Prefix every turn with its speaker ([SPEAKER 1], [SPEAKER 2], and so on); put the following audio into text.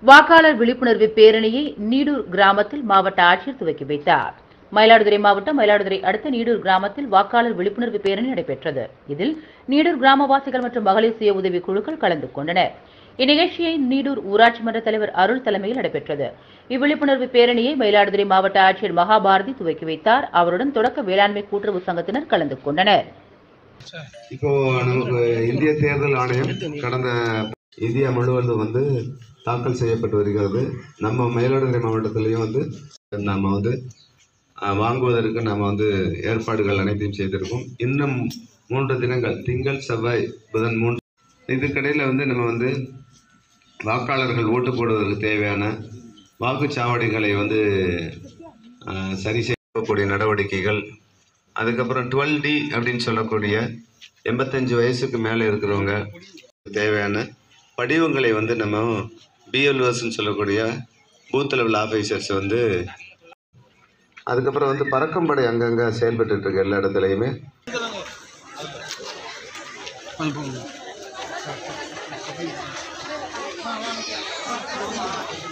[SPEAKER 1] வாக்காளர் விழிப்புணர்வு பேரணியை நீடூர் கிராமத்தில் மாவட்ட ஆட்சியர் துவக்கி வைத்தார் மயிலாடுதுறை மாவட்டம் மயிலாடுதுறை அடுத்த நீடூர் கிராமத்தில் வாக்காளர் விழிப்புணர்வு பேரணி நடைபெற்றது இதில் நீடூர் கிராமவாசிகள் மற்றும் மகளிர் சுய உதவி குழுக்கள் கலந்து கொண்டனர் இந்நிகழ்ச்சியை நீடூர் ஊராட்சி மன்ற தலைவர் அருள் தலைமையில் நடைபெற்றது இவ்விழிப்புணர்வு பேரணியை மயிலாடுதுறை மாவட்ட ஆட்சியர் மகாபாரதி துவக்கி வைத்தார் அவருடன் தொடக்க வேளாண்மை கூட்டுறவு சங்கத்தினர் கலந்து கொண்டனர்
[SPEAKER 2] இப்போ நமக்கு இந்திய தேர்தல் ஆணையம் கடந்த இந்தியா முழுவதும் வந்து தாக்கல் செய்யப்பட்டு வருகிறது நம்ம மயிலாடுதுறை மாவட்டத்திலையும் வந்து நம்ம வந்து அஹ், வாங்குவதற்கு நம்ம வந்து ஏற்பாடுகள் அனைத்தையும் செய்திருக்கோம் இன்னும் மூன்று தினங்கள் திங்கள் செவ்வாய் புதன் மூன்று இதுக்கிடையில் வந்து நம்ம வந்து வாக்காளர்கள் ஓட்டு போடுவதற்கு தேவையான வாக்குச்சாவடிகளை வந்து அஹ், சரி செய்யக்கூடிய நடவடிக்கைகள் அதுக்கப்புறம் டுவெல் டி அப்படின்னு சொல்லக்கூடிய எண்பத்தஞ்சு வயசுக்கு மேலே இருக்கிறவங்க தேவையான படிவங்களை வந்து நம்ம பிஎல்ஓஸ்ன்னு சொல்லக்கூடிய பூத் லெவல் ஆஃபீஸர்ஸ் வந்து அதுக்கப்புறம் வந்து பறக்கும் படை அங்கங்கே செயல்பட்டு இருக்கு எல்லா இடத்துலையுமே
[SPEAKER 3] கொஞ்சம் போங்க